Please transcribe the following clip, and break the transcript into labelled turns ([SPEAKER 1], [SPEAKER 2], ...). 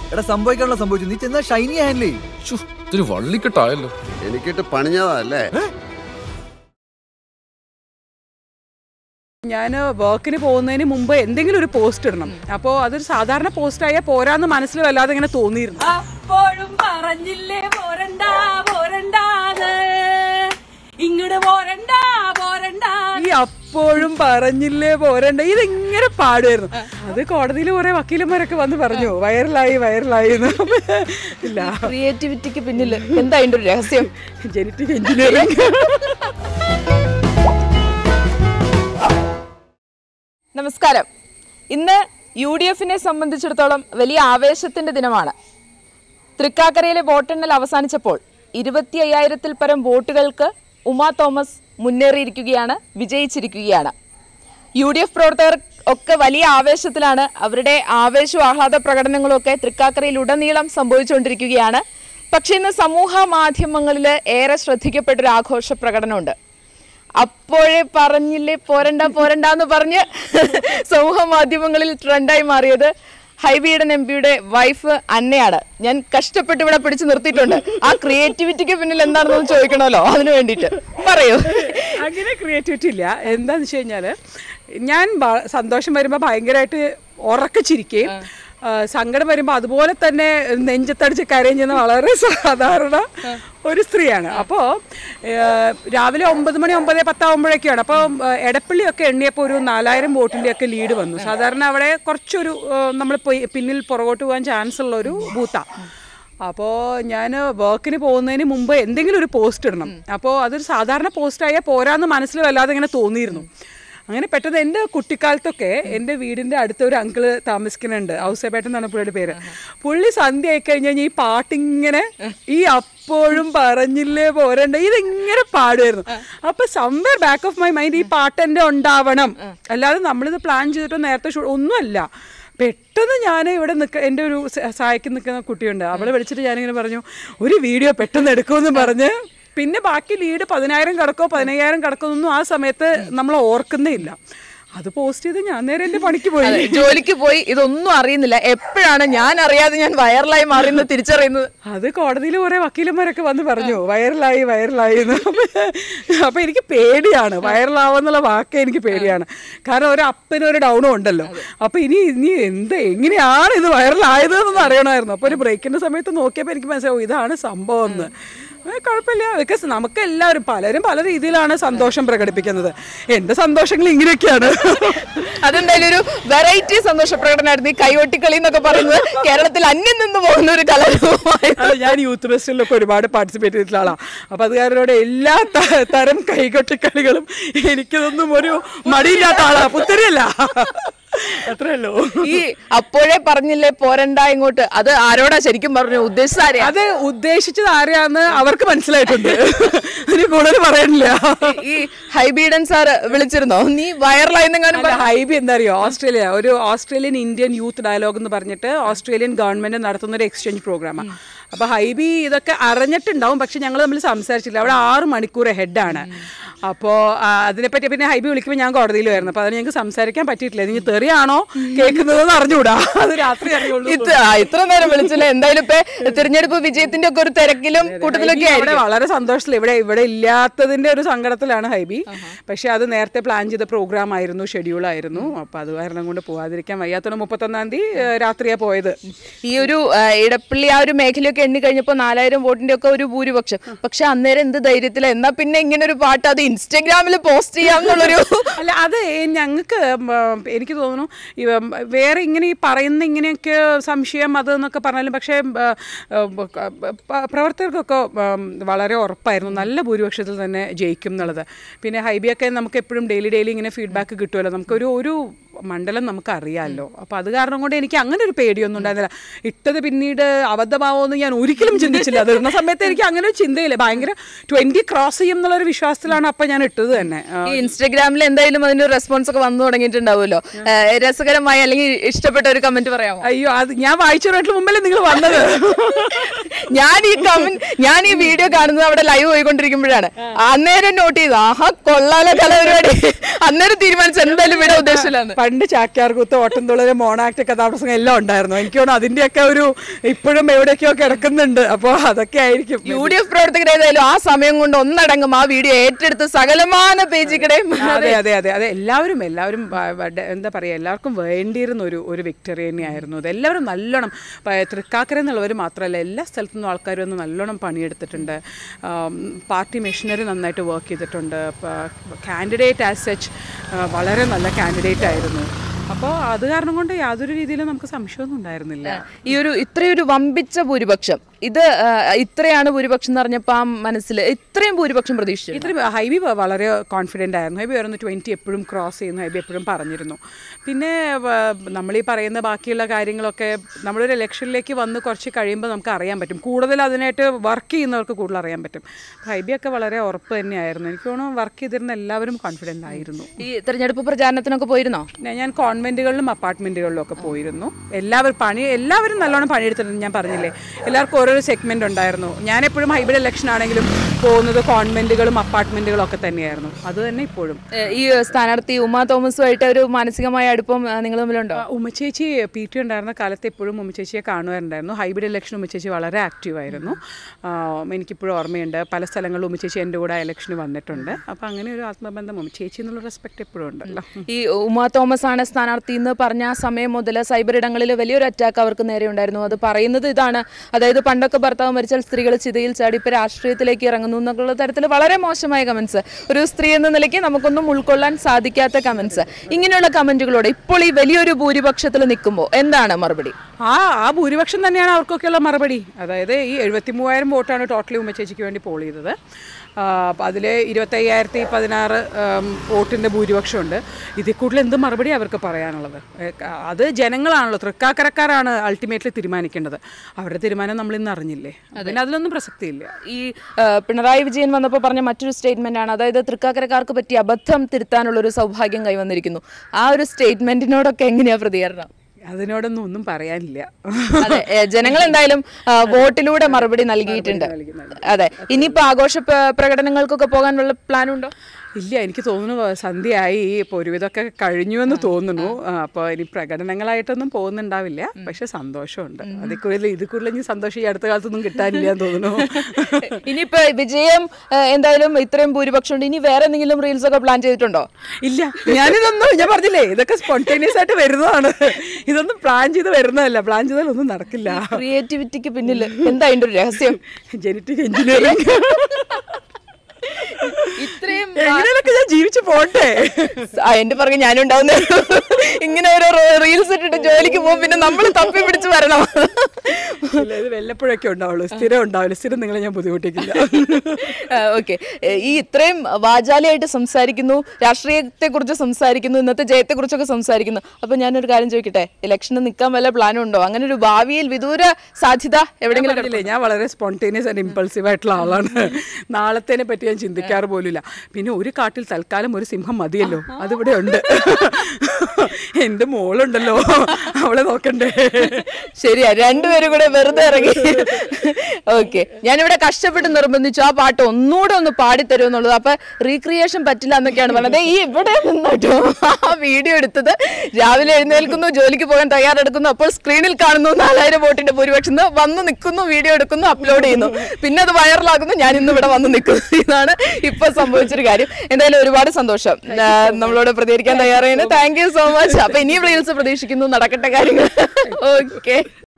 [SPEAKER 1] എടാ സംഭവിക്കാനുള്ള സംഭവിച്ചു നീ ചെന്നാ ഷൈനി ഹാൻഡിൽ ചെയ്യും
[SPEAKER 2] ശ്ശോ, ഇതൊരു വള്ളിക്കെട്ടായല്ലോ
[SPEAKER 3] എനിക്കിട്ട് പണിഞ്ഞതാ അല്ലേ
[SPEAKER 4] ഞാൻ വർക്കിന് പോകുന്നതിന് മുമ്പ് എന്തെങ്കിലും ഒരു പോസ്റ്റ് ഇടണം അപ്പോൾ അതൊരു സാധാരണ പോസ്റ്റ് ആയാൽ പോരാന്ന് മനസ്സിൽ വല്ലാതെ ഇങ്ങനെ തോന്നിയിരുന്നു
[SPEAKER 5] അപ്പോഴും പറഞ്ഞില്ലേ പോരണ്ട പോരണ്ടാന്ന് ഇങ്ങോട്ട് പോരണ്ട പോരണ്ട
[SPEAKER 4] ഈ അപ്പോഴും പറഞ്ഞില്ലേ പോരണ്ട ഇതിങ്ങനെ പാടുമായിരുന്നു അത് കോടതിയിൽ കുറെ വക്കീലന്മാരൊക്കെ വന്ന് പറഞ്ഞു വൈറലായി വൈറലായി എന്ന് ഇല്ല
[SPEAKER 6] ക്രിയേറ്റിവിറ്റിക്ക് പിന്നിൽ എന്താ അതിന്റെ ഒരു രഹസ്യം
[SPEAKER 4] ജനറ്റിക് എഞ്ചിനീയറിംഗ്
[SPEAKER 6] നമസ്കാരം ഇന്ന് യു ഡി എഫിനെ സംബന്ധിച്ചിടത്തോളം വലിയ ആവേശത്തിന്റെ ദിനമാണ് തൃക്കാക്കരയിലെ വോട്ടെണ്ണൽ അവസാനിച്ചപ്പോൾ ഇരുപത്തി അയ്യായിരത്തിൽ പരം വോട്ടുകൾക്ക് ഉമാ തോമസ് മുന്നേറിയിരിക്കുകയാണ് വിജയിച്ചിരിക്കുകയാണ് യു ഡി എഫ് പ്രവർത്തകർ ഒക്കെ വലിയ ആവേശത്തിലാണ് അവരുടെ ആവേശവും ആഹ്ലാദ പ്രകടനങ്ങളും ഒക്കെ തൃക്കാക്കരയിൽ ഉടനീളം സംഭവിച്ചുകൊണ്ടിരിക്കുകയാണ് പക്ഷേ ഇന്ന് സമൂഹ മാധ്യമങ്ങളിൽ ഏറെ ശ്രദ്ധിക്കപ്പെട്ട ഒരു ആഘോഷ പ്രകടനമുണ്ട് അപ്പോഴേ പറഞ്ഞില്ലേ പോരണ്ട പോരണ്ട എന്ന് പറഞ്ഞ് സമൂഹ മാധ്യമങ്ങളിൽ ട്രെൻഡായി മാറിയത് ഹൈബീഡൻ എം പിയുടെ വൈഫ് അന്നയാണ് ഞാൻ കഷ്ടപ്പെട്ട് ഇവിടെ പിടിച്ചു നിർത്തിയിട്ടുണ്ട് ആ ക്രിയേറ്റിവിറ്റിക്ക് പിന്നിൽ എന്താണെന്ന് ചോദിക്കണമല്ലോ അതിനു വേണ്ടിയിട്ട് പറയൂ
[SPEAKER 4] അങ്ങനെ ക്രിയേറ്റിവിറ്റി ഇല്ല എന്താന്ന് വെച്ച് കഴിഞ്ഞാല് ഞാൻ ബ- സന്തോഷം വരുമ്പോൾ ഭയങ്കരമായിട്ട് ഉറക്കച്ചിരിക്കുകയും ആ, സങ്കടം വരുമ്പോൾ അതുപോലെ തന്നെ നെഞ്ചത്തടിച്ച് കരയും ചെയ്യുന്ന വളരെ സാധാരണ ഒരു സ്ത്രീയാണ് അപ്പോൾ രാവിലെ ഒമ്പത് മണി ഒമ്പത് പത്താവുമ്പോഴൊക്കെയാണ് അപ്പോൾ എടപ്പള്ളിയൊക്കെ എണ്ണിയപ്പോൾ ഒരു നാലായിരം വോട്ടിൻ്റെയൊക്കെ ലീഡ് വന്നു സാധാരണ അവിടെ കുറച്ചൊരു നമ്മൾ പിന്നിൽ പുറകോട്ട് പോകാൻ ചാൻസ് ഉള്ള ഒരു ബൂത്താണ് അപ്പോൾ ഞാൻ വർക്കിന് പോകുന്നതിന് മുമ്പ് എന്തെങ്കിലും ഒരു പോസ്റ്റ് ഇടണം അപ്പോൾ അതൊരു സാധാരണ പോസ്റ്റ് ആയാൽ പോരാന്ന് മനസ്സിൽ വല്ലാതെ ഇങ്ങനെ തോന്നിയിരുന്നു അങ്ങനെ പെട്ടെന്ന് എൻ്റെ കുട്ടിക്കാലത്തൊക്കെ എൻ്റെ വീടിൻ്റെ അടുത്ത ഒരു അങ്കിള് താമസിക്കുന്നുണ്ട് ഔസേപേട്ടൻ എന്നാണ് പുള്ളിയുടെ പേര് പുള്ളി സന്ധ്യ ആയി കഴിഞ്ഞ് കഴിഞ്ഞാൽ ഈ പാട്ടിങ്ങനെ ഈ അപ്പോഴും പറഞ്ഞില്ലേ പോരണ്ട ഇതിങ്ങനെ പാടുമായിരുന്നു അപ്പൊ somewhere back of my mind ഈ പാട്ട് എൻ്റെ ഉണ്ടാവണം അല്ലാതെ നമ്മളിത് പ്ലാൻ ചെയ്തിട്ടോ നേരത്തെ ഷൂ ഒന്നുമല്ല പെട്ടെന്ന് ഞാൻ ഇവിടെ നിൽക്ക എൻ്റെ ഒരു സ- സഹായിക്ക് നിൽക്കുന്ന കുട്ടിയുണ്ട് അവളെ വിളിച്ചിട്ട് ഞാനിങ്ങനെ പറഞ്ഞു ഒരു വീഡിയോ പെട്ടെന്ന് എടുക്കുമെന്ന് പറഞ്ഞ് പിന്നെ ബാക്കി ലീഡ് പതിനായിരം കടക്കോ പതിനയ്യായിരം കടക്കോ ഒന്നും ആ സമയത്ത് നമ്മൾ ഓർക്കുന്നേ ഇല്ല അത് പോസ്റ്റ് ചെയ്ത് ഞാൻ നേരെ എൻ്റെ പണിക്ക് പോയി
[SPEAKER 6] അതെ, ജോലിക്ക് പോയി ഇതൊന്നും അറിയുന്നില്ല എപ്പോഴാണ് ഞാൻ അറിയാതെ ഞാൻ വൈറലായി മാറിയെന്ന് തിരിച്ചറിയുന്നത്
[SPEAKER 4] അത് കോടതിയിൽ കുറെ വക്കീലന്മാരൊക്കെ വന്ന് പറഞ്ഞു വൈറലായി വൈറലായി എന്ന് അപ്പൊ എനിക്ക് പേടിയാണ് വൈറലാവുന്നുള്ള വാക്ക് എനിക്ക് പേടിയാണ് കാരണം ഒരു അപ്പിന് ഒരു ഡൗണും ഉണ്ടല്ലോ അപ്പൊ ഇനി ഇനി എന്ത് എങ്ങനെയാണ് ഇത് വൈറലായത് എന്നൊന്നും അറിയണമായിരുന്നു അപ്പൊ ഒരു ബ്രേക്കിന്റെ സമയത്ത് നോക്കിയപ്പോൾ എനിക്ക് മനസ്സിലാവും ഇതാണ് സംഭവം എന്ന് ഏ, കുഴപ്പമില്ല ബിക്കോസ് നമുക്ക് എല്ലാവരും പലരും പല രീതിയിലാണ് സന്തോഷം പ്രകടിപ്പിക്കുന്നത് എന്റെ സന്തോഷങ്ങൾ ഇങ്ങനെയൊക്കെയാണ്
[SPEAKER 6] അതെന്തായാലും ഒരു വെറൈറ്റി സന്തോഷ പ്രകടനമായിരുന്നു ഈ കൈകൊട്ടിക്കളി എന്നൊക്കെ പറയുന്നത് കേരളത്തിൽ അന്യം നിന്ന് പോകുന്ന ഒരു കലാരൂപമായി
[SPEAKER 4] അത് ഞാൻ യൂത്ത് ഫെസ്റ്റിവലിലൊക്കെ ഒരുപാട് പാർട്ടിസിപ്പേറ്റ് ചെയ്തിട്ടുള്ള ആളാണ് അപ്പൊ അത് കാരണോട് എല്ലാ ത- തരം കൈകൊട്ടിക്കളികളും എനിക്കിതൊന്നും ഒരു മടിയില്ലാത്ത ആളാ പുത്തരിയല്ല അത്രേ ഉള്ളൂ
[SPEAKER 6] ഈ അപ്പോഴേ പറഞ്ഞില്ലേ പോരണ്ട ഇങ്ങോട്ട് അത് ആരോടാ ശരിക്കും പറഞ്ഞു ഉദ്ദേശിച്ച ആരെയാ
[SPEAKER 4] അത് ഉദ്ദേശിച്ചത് ആരെയാന്ന് അവർക്ക് മനസ്സിലായിട്ടുണ്ട് ഇനി കൂടുതൽ പറയാനില്ല
[SPEAKER 6] ഈ ഹൈബീഡൻ സാർ വിളിച്ചിരുന്നോ നീ വൈറലായെന്നെങ്ങാനും
[SPEAKER 4] അല്ല, ഹൈബി എന്താ അറിയോ ഓസ്ട്രേലിയ ഒരു ഓസ്ട്രേലിയൻ ഇന്ത്യൻ യൂത്ത് ഡയലോഗ് എന്ന് പറഞ്ഞിട്ട് ഓസ്ട്രേലിയൻ ഗവൺമെന്റ് നടത്തുന്ന ഒരു എക്സ്ചേഞ്ച് പ്രോഗ്രാമാണ് അപ്പൊ ഹൈബി ഇതൊക്കെ അറിഞ്ഞിട്ടുണ്ടാവും പക്ഷെ ഞങ്ങൾ തമ്മിൽ സംസാരിച്ചില്ല അവിടെ ആറ് മണിക്കൂർ ഹെഡാണ് അപ്പോൾ അതിനെപ്പറ്റി പിന്നെ ഹൈബി വിളിക്കുമ്പോൾ ഞാൻ കോടതിയിലായിരുന്നു അപ്പോൾ അതിന് ഞങ്ങൾക്ക് സംസാരിക്കാൻ പറ്റിയിട്ടില്ല നിങ്ങൾ തെറിയാണോ കേൾക്കുന്നതെന്ന് അറിഞ്ഞുകൂടാ അത് രാത്രി അറിയുള്ളൂ
[SPEAKER 6] ഇത്ര ആ, ഇത്ര നേരം വിളിച്ചില്ല എന്തായാലും ഇപ്പൊ തിരഞ്ഞെടുപ്പ് വിജയത്തിന്റെ ഒക്കെ ഒരു തിരക്കിലും കൂട്ടത്തിലൊക്കെ
[SPEAKER 4] ഹൈബി അവിടെ
[SPEAKER 6] ആയിരിക്കും
[SPEAKER 4] വളരെ സന്തോഷത്തിൽ ഇവിടെ ഇവിടെ ഇല്ലാത്തതിന്റെ ഒരു സങ്കടത്തിലാണ് ഹൈബി പക്ഷെ അത് നേരത്തെ പ്ലാൻ ചെയ്ത പ്രോഗ്രാം ആയിരുന്നു ഷെഡ്യൂൾ ആയിരുന്നു അപ്പൊ അത് കാരണം കൊണ്ട് പോവാതിരിക്കാൻ വയ്യാത്തോണ്ട് മുപ്പത്തൊന്നാം തീയതി ഏഹ്, രാത്രിയാ പോയത്
[SPEAKER 6] ഈ ഒരു ആ, ഇടപ്പള്ളി ആ ഒരു മേഖലയൊക്കെ എണ്ണി കഴിഞ്ഞപ്പോൾ നാലായിരം വോട്ടിന്റെ ഒക്കെ ഒരു ഭൂരിപക്ഷം പക്ഷെ അന്നേരം എന്ത് ധൈര്യത്തില എന്നാ പിന്നെ ഇങ്ങനെ ഒരു പാട്ട് അത് ഇൻസ്റ്റഗ്രാമിൽ പോസ്റ്റ് ചെയ്യാന്നുള്ളൊരു
[SPEAKER 4] അല്ല അത് ഞങ്ങൾക്ക് എനിക്ക് തോന്നുന്നു ഇവ വേറെ ഇങ്ങനെ ഈ പറയുന്ന ഇങ്ങനെയൊക്കെ സംശയം അത് എന്നൊക്കെ പറഞ്ഞാലും പക്ഷേ ആ, ആ, പ- പ്രവർത്തകർക്കൊക്കെ ഉം, വളരെ ഉറപ്പായിരുന്നു നല്ല ഭൂരിപക്ഷത്തിൽ തന്നെ ജയിക്കും എന്നുള്ളത് പിന്നെ ഹൈബിയൊക്കെ നമുക്ക് എപ്പോഴും ഡെയിലി ഡെയിലി ഇങ്ങനെ ഫീഡ്ബാക്ക് കിട്ടുമല്ലോ നമുക്കൊരു ഒരു മണ്ഡലം നമുക്ക് അറിയാമല്ലോ അപ്പോൾ അത് കാരണം കൊണ്ട് എനിക്ക് അങ്ങനെ ഒരു പേടിയൊന്നും ഉണ്ടായിരുന്നില്ല ഇട്ടത് പിന്നീട് അബദ്ധമാവുമെന്ന് ഞാൻ ഒരിക്കലും ചിന്തിച്ചില്ല അത് ഇടുന്ന സമയത്ത് എനിക്ക് അങ്ങനെ ഒരു ചിന്തയില്ല ഭയങ്കര ട്വൻറ്റി ക്രോസ് ചെയ്യും എന്നുള്ളൊരു വിശ്വാസത്തിലാണ് അപ്പം ഞാൻ ഇട്ടത് തന്നെ ആ,
[SPEAKER 6] ഈ ഇൻസ്റ്റഗ്രാമിൽ എന്തായാലും അതിന്റെ റെസ്പോൺസ് ഒക്കെ വന്നു തുടങ്ങിയിട്ടുണ്ടാവുമല്ലോ ആ, രസകരമായി അല്ലെങ്കിൽ ഇഷ്ടപ്പെട്ട ഒരു കമന്റ് പറയാമോ
[SPEAKER 4] അയ്യോ അത് ഞാൻ വായിച്ചു തുടങ്ങിയിട്ട് മുമ്പല്ലേ നിങ്ങൾ വന്നത്
[SPEAKER 6] ഞാൻ ഈ കമന്റ് ഞാൻ ഈ വീഡിയോ കാണുന്നത് അവിടെ ലൈവ് പോയിക്കൊണ്ടിരിക്കുമ്പോഴാണ് അന്നേരം നോട്ട് ചെയ്തു ആഹാ കൊള്ളാലോ കലാപരിപാടി അന്നേരം തീരുമാനിച്ചു എന്തായാലും ഇവിടെ ഉദ്ദേശമില്ലാന്ന്
[SPEAKER 4] പണ്ട് ചാക്യാർകൂത്ത് ഓട്ടംതുള്ളല് മോണാക്ട് കഥാപ്രസംഗം എല്ലാം ഉണ്ടായിരുന്നു എനിക്ക് തോന്നുന്നു അതിന്റെയൊക്കെ ഒരു ഇപ്പോഴും എവിടെയൊക്കെയോ കിടക്കുന്നുണ്ട് അപ്പോൾ അതൊക്കെ ആയിരിക്കും
[SPEAKER 6] യു ഡി എഫ് പ്രവർത്തകരേതായാലും ആ സമയം കൊണ്ട് ഒന്നടങ്കം ആ വീഡിയോ ഏറ്റെടുത്ത് സകലമാന പേജുകടെയും
[SPEAKER 4] അതെ അതെ അതെ അതെ എല്ലാവരും എല്ലാവരും വ- വ- ഡ- എന്താ പറയുക എല്ലാവർക്കും വേണ്ടിയിരുന്ന ഒരു ഒരു വിക്ടറി തന്നെയായിരുന്നു അത് എല്ലാവരും നല്ലോണം പ- തൃക്കാക്കര എന്നുള്ളവർ മാത്രമല്ല എല്ലാ സ്ഥലത്തു നിന്നും ആൾക്കാർ വന്ന് നല്ലോണം പണിയെടുത്തിട്ടുണ്ട് ആം, പാർട്ടി മെഷീനറി നന്നായിട്ട് വർക്ക് ചെയ്തിട്ടുണ്ട് കാൻഡിഡേറ്റ് ആസ് സച്ച് വളരെ നല്ല കാൻഡിഡേറ്റ് ആയിരുന്നു അപ്പോൾ അത് കാരണം കൊണ്ട് യാതൊരു രീതിയിലും നമുക്ക് സംശയമൊന്നും ഉണ്ടായിരുന്നില്ല
[SPEAKER 6] ഈ ഒരു ഇത്രയൊരു വമ്പിച്ച ഭൂരിപക്ഷം ഇത് ആ, ഇത്രയാണ് ഭൂരിപക്ഷം എന്ന് പറഞ്ഞപ്പോൾ ആ മനസ്സിൽ ഇത്രയും ഭൂരിപക്ഷം പ്രതീക്ഷിച്ചു
[SPEAKER 4] ഇത്രയും ഹൈബി വ- വളരെ കോൺഫിഡൻ്റ് ആയിരുന്നു ഹൈബി പറയുന്നു ട്വൻറ്റി എപ്പോഴും ക്രോസ് ചെയ്യുന്നു ഹൈബി എപ്പോഴും പറഞ്ഞിരുന്നു പിന്നെ നമ്മൾ ഈ പറയുന്ന ബാക്കിയുള്ള കാര്യങ്ങളൊക്കെ നമ്മളൊരു ഇലക്ഷനിലേക്ക് വന്ന് കുറച്ച് കഴിയുമ്പോൾ നമുക്ക് അറിയാൻ പറ്റും കൂടുതൽ അതിനായിട്ട് വർക്ക് ചെയ്യുന്നവർക്ക് കൂടുതൽ അറിയാൻ പറ്റും ഹൈബിയൊക്കെ വളരെ ഉറപ്പ് തന്നെയായിരുന്നു എനിക്ക് തോന്നുന്നു വർക്ക് ചെയ്തിരുന്ന എല്ലാവരും കോൺഫിഡൻ്റ് ആയിരുന്നു
[SPEAKER 6] ഈ തെരഞ്ഞെടുപ്പ് പ്രചാരണത്തിനൊക്കെ പോയിരുന്നോ
[SPEAKER 4] പിന്നെ ഞാൻ കോൺവെൻറ്റുകളിലും അപ്പാർട്ട്മെൻറ്റുകളിലും ഒക്കെ പോയിരുന്നു എല്ലാവരും പണി എല്ലാവരും നല്ലോണം പണിയെടുത്തിട്ടുണ്ട് ഞാൻ പറഞ്ഞില്ലേ എല്ലാവർക്കും ഓരോരോ സെഗ്മെൻ്റ് ഉണ്ടായിരുന്നു ഞാൻ എപ്പോഴും ഹൈബ്രിഡ് ഇലക്ഷൻ ആണെങ്കിലും പോകുന്നത് കോൺവെൻറ്റുകളും അപ്പാർട്ട്മെൻറ്റുകളും ഒക്കെ തന്നെയായിരുന്നു അത് തന്നെ ഇപ്പോഴും
[SPEAKER 6] ഏ, ഈ സ്ഥാനാർത്ഥി ഉമാ തോമസുമായിട്ട് ഒരു മാനസികമായ അടുപ്പം ആ, നിങ്ങൾ തമ്മിലുണ്ടോ
[SPEAKER 4] ആ, ഉമ്മച്ചേച്ചി പി ടി ഉണ്ടായിരുന്ന കാലത്ത് എപ്പോഴും ഉമ്മച്ചേച്ചിയെ കാണുമാറുണ്ടായിരുന്നു ഹൈബ്രിഡ് ഇലക്ഷൻ ഉമ്മച്ചേച്ചി വളരെ ആക്റ്റീവായിരുന്നു ആ, എനിക്കിപ്പോഴും ഓർമ്മയുണ്ട് പല സ്ഥലങ്ങളിലും ഉമ്മച്ചേച്ചി എൻ്റെ കൂടെ ആ ഇലക്ഷന് വന്നിട്ടുണ്ട് അപ്പോൾ അങ്ങനെ ഒരു ആത്മബന്ധം ഉമ്മച്ചേച്ചി എന്നുള്ള റെസ്പെക്ട് എപ്പോഴും ഉണ്ടല്ലോ
[SPEAKER 6] ഈ ഉമാ തോമസ് ആണ് സ്ഥാനാർത്ഥി എന്ന് പറഞ്ഞ ആ സമയം മുതൽ സൈബർ ഇടങ്ങളിൽ വലിയൊരു അറ്റാക്ക് അവർക്ക് നേരെ ഉണ്ടായിരുന്നു അത് പറയുന്നത് ഇതാണ് അതായത് പണ്ടൊക്കെ ഭർത്താവ് മരിച്ചാൽ സ്ത്രീകൾ ചിതയിൽ ചാടി ഇപ്പോൾ രാഷ്ട്രീയത്തിലേക്ക് ഇറങ്ങുന്നു എന്നുള്ള തരത്തിൽ വളരെ മോശമായ കമന്റ്സ് ഒരു സ്ത്രീ എന്ന നിലയ്ക്ക് നമുക്കൊന്നും ഉൾക്കൊള്ളാൻ സാധിക്കാത്ത കമന്റ്സ് ഇങ്ങനെയുള്ള കമന്റുകളോട് ഇപ്പോൾ ഈ വലിയൊരു ഭൂരിപക്ഷത്തിൽ നിൽക്കുമ്പോൾ എന്താണ് മറുപടി
[SPEAKER 4] ആ ആ ഭൂരിപക്ഷം തന്നെയാണ് അവർക്കൊക്കെയുള്ള മറുപടി അതായത് ഈ എഴുപത്തി മൂവായിരം വോട്ടാണ് ടോട്ടലി ഉമ്മച്ചേച്ചിക്ക് വേണ്ടി പോൾ ചെയ്തത് അതിൽ ഇരുപത്തയ്യായിരത്തി പതിനാറ് വോട്ടിൻ്റെ ഭൂരിപക്ഷമുണ്ട് ഇതിൽ കൂടുതൽ എന്ത് മറുപടി അവർക്ക് പറയാനുള്ളത് ഏ, ക- അത് ജനങ്ങളാണല്ലോ തൃക്കാക്കരക്കാരാണ് അൾട്ടിമേറ്റ്ലി തീരുമാനിക്കേണ്ടത് അവരുടെ തീരുമാനം നമ്മൾ ഇന്ന് അറിഞ്ഞില്ലേ പിന്നെ അതിലൊന്നും പ്രസക്തിയില്ല
[SPEAKER 6] ഈ ആ, പിണറായി വിജയൻ വന്നപ്പോൾ പറഞ്ഞ മറ്റൊരു സ്റ്റേറ്റ്മെന്റ് ആണ് അതായത് തൃക്കാക്കരക്കാർക്ക് പറ്റിയ അബദ്ധം തിരുത്താനുള്ള ഒരു സൗഭാഗ്യം കൈവന്നിരിക്കുന്നു ആ ഒരു സ്റ്റേറ്റ്മെന്റിനോടൊക്കെ എങ്ങനെയാ പ്രതികരണം
[SPEAKER 4] അതിനോടൊന്നും ഒന്നും പറയാനില്ല
[SPEAKER 6] അതെ ഏ, ജനങ്ങൾ എന്തായാലും ആ, വോട്ടിലൂടെ മറുപടി നൽകിയിട്ടുണ്ട് അതെ ഇനിയിപ്പോ ആഘോഷ പ്ര- പ്രകടനങ്ങൾക്കൊക്കെ പോകാൻ വല്ല പ്ലാൻ ഉണ്ടോ
[SPEAKER 4] ഇല്ല എനിക്ക് തോന്നുന്നു സന്ധ്യയായി ഇപ്പോൾ ഒരുവിധമൊക്കെ കഴിഞ്ഞു എന്ന് തോന്നുന്നു അപ്പോൾ ഇനി പ്രകടനങ്ങളായിട്ടൊന്നും പോകുന്നുണ്ടാവില്ല പക്ഷെ സന്തോഷമുണ്ട് അതിൽ കൂടുതൽ ഇത് കൂടുതൽ ഇനി സന്തോഷം ഈ അടുത്ത കാലത്തൊന്നും കിട്ടാനില്ല എന്ന് തോന്നുന്നു
[SPEAKER 6] ഇനിയിപ്പോ വിജയം ആ, എന്തായാലും ഇത്രയും ഭൂരിപക്ഷം ഉണ്ട് ഇനി വേറെ എന്തെങ്കിലും റീൽസ് ഒക്കെ പ്ലാൻ ചെയ്തിട്ടുണ്ടോ
[SPEAKER 4] ഇല്ല ഞാനിതൊന്നും ഞാൻ പറഞ്ഞില്ലേ ഇതൊക്കെ സ്പോണ്ടേനിയസ് ആയിട്ട് വരുന്നതാണ് ഇതൊന്നും പ്ലാൻ ചെയ്ത് വരുന്നതല്ല പ്ലാൻ ചെയ്താലൊന്നും നടക്കില്ല
[SPEAKER 6] ക്രിയേറ്റിവിറ്റിക്ക് പിന്നിൽ എന്താ അതിന്റെ ഒരു രഹസ്യം
[SPEAKER 4] ജനറ്റിക് എഞ്ചിനീയറിംഗ്
[SPEAKER 6] ഇത്രയും
[SPEAKER 4] എങ്ങനെയൊക്കെ ഞാൻ ജീവിച്ചു പോട്ടെ
[SPEAKER 6] ആ, എന്റെ പുറകെ ഞാനും ഉണ്ടാവുന്ന ഇങ്ങനെ ഓരോ റീൽസ് ഇട്ടിട്ട് ജോലിക്ക് പോകും പിന്നെ നമ്മൾ തപ്പി പിടിച്ച് വരണം
[SPEAKER 4] ഇല്ല, ഇത് വല്ലപ്പോഴൊക്കെ ഉണ്ടാവുള്ളൂ സ്ഥിരം ഉണ്ടാവില്ല സ്ഥിരം നിങ്ങളെ ഞാൻ ബുദ്ധിമുട്ടിക്കില്ല
[SPEAKER 6] ഓക്കെ ഈ ഇത്രയും വാചാലിയായിട്ട് സംസാരിക്കുന്നു രാഷ്ട്രീയത്തെ കുറിച്ച് സംസാരിക്കുന്നു ഇന്നത്തെ ജയത്തെ കുറിച്ചൊക്കെ സംസാരിക്കുന്നു അപ്പൊ ഞാനൊരു കാര്യം ചോദിക്കട്ടെ ഇലക്ഷന് നിൽക്കാൻ വല്ല പ്ലാനും ഉണ്ടോ അങ്ങനെ ഒരു ഭാവിയിൽ വിദൂര സാധ്യത എവിടെയെങ്കിലും
[SPEAKER 4] പറഞ്ഞില്ലേ ഞാൻ വളരെ സ്പോണ്ടേനിയസ് ആൻഡ് ഇമ്പൾസീവ് ആയിട്ടുള്ള ആളാണ് നാളത്തേനെ പറ്റി ഞാൻ ചിന്തിക്കാറ് പോലുമില്ല പിന്നെ ഒരു കാട്ടിൽ തൽക്കാലം ഒരു സിംഹം മതിയല്ലോ അതിവിടെ ഉണ്ട് എന്റെ മോളുണ്ടല്ലോ അവളെ നോക്കണ്ടേ
[SPEAKER 6] ശരിയാ രണ്ടുപേരും കൂടെ വെറുതെ ഇറങ്ങി ഓക്കെ ഞാനിവിടെ കഷ്ടപ്പെട്ട് നിർബന്ധിച്ചു ആ പാട്ട് ഒന്നുകൂടെ ഒന്ന് പാടിത്തരും എന്നുള്ളത് അപ്പൊ റീക്രിയേഷൻ പറ്റില്ല എന്നൊക്കെയാണ് പറഞ്ഞത് ദേ ഈ ഇവിടെ നിന്നിട്ടോ ആ വീഡിയോ എടുത്തത് രാവിലെ എഴുന്നേൽക്കുന്നു ജോലിക്ക് പോകാൻ തയ്യാറെടുക്കുന്നു അപ്പോൾ സ്ക്രീനിൽ കാണുന്നു നാലായിരം വോട്ടിന്റെ ഭൂരിപക്ഷം എന്ന് വന്ന് നിൽക്കുന്നു വീഡിയോ എടുക്കുന്നു അപ്ലോഡ് ചെയ്യുന്നു പിന്നെ അത് വൈറലാകുന്നു ഞാൻ ഇന്ന് ഇവിടെ വന്ന് നിൽക്കുന്നു ഇതാണ് ഇപ്പൊ സംഭവിച്ചൊരു കാര്യം എന്തായാലും ഒരുപാട് സന്തോഷം ആ, നമ്മളോട് പ്രതികരിക്കാൻ തയ്യാറായിരുന്നു താങ്ക് യു സോ മച്ച് അപ്പൊ ഇനിയും റീൽസ് പ്രതീക്ഷിക്കുന്നു നടക്കട്ടെ കാര്യങ്ങൾ ഓക്കെ